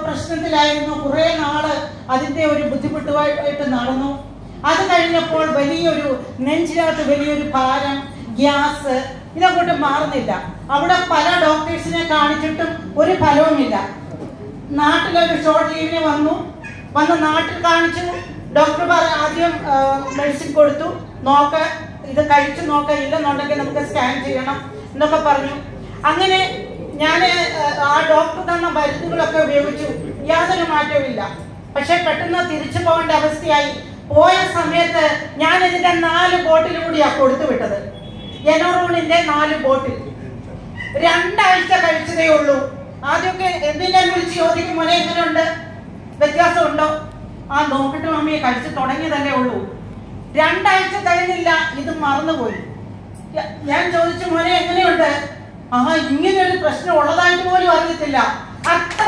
പ്രശ്നത്തിലായിരുന്നു കുറെ നാള് അതിന്റെ ഒരു ബുദ്ധിമുട്ടുമായിട്ട് നടന്നു അത് കഴിഞ്ഞപ്പോൾ വലിയൊരു നെഞ്ചിനകത്ത് വലിയൊരു ഭാരം ഗ്യാസ് ഇതങ്ങോട്ട് മാറുന്നില്ല അവിടെ പല ഡോക്ടേഴ്സിനെ കാണിച്ചിട്ടും ഒരു ഫലവുമില്ല നാട്ടിലൊരു ഷോർട്ട് ലീവിന് വന്നു വന്ന് നാട്ടിൽ കാണിച്ചു ഡോക്ടർ പറ ആദ്യം മെഡിസിൻ കൊടുത്തു നോക്ക ഇത് കഴിച്ചു നോക്ക ഇല്ലെന്നുണ്ടെങ്കിൽ നമുക്ക് സ്കാൻ ചെയ്യണം എന്നൊക്കെ പറഞ്ഞു അങ്ങനെ ഞാൻ ആ ഡോക്ടർ തന്ന മരുന്നുകളൊക്കെ ഉപയോഗിച്ചു യാതൊരു മാറ്റവുമില്ല പക്ഷെ പെട്ടെന്ന് തിരിച്ചു പോകേണ്ട അവസ്ഥയായി പോയ സമയത്ത് ഞാൻ ഇതിന്റെ നാല് ബോട്ടിൽ കൂടിയാ കൊടുത്തു വിട്ടത് എനോറൂണിന്റെ നാല് ബോട്ടിൽ രണ്ടാഴ്ച കഴിച്ചതേ ഉള്ളൂ ആദ്യമൊക്കെ എന്തിനെ വിളിച്ച് ചോദിക്കും മോനെ എങ്ങനെയുണ്ട് വ്യത്യാസമുണ്ടോ ആ നോക്കട്ടെ മമ്മിയെ കഴിച്ച് തുടങ്ങിയതല്ലേ ഉള്ളൂ രണ്ടാഴ്ച കഴിഞ്ഞില്ല ഇത് മറന്നുപോയി യ- ഞാൻ ചോദിച്ചു മോനെ എങ്ങനെയുണ്ട് ആ ഇങ്ങനെ ഒരു പ്രശ്നം ഉള്ളതായിട്ട് പോലും അറിയത്തില്ല അത്ര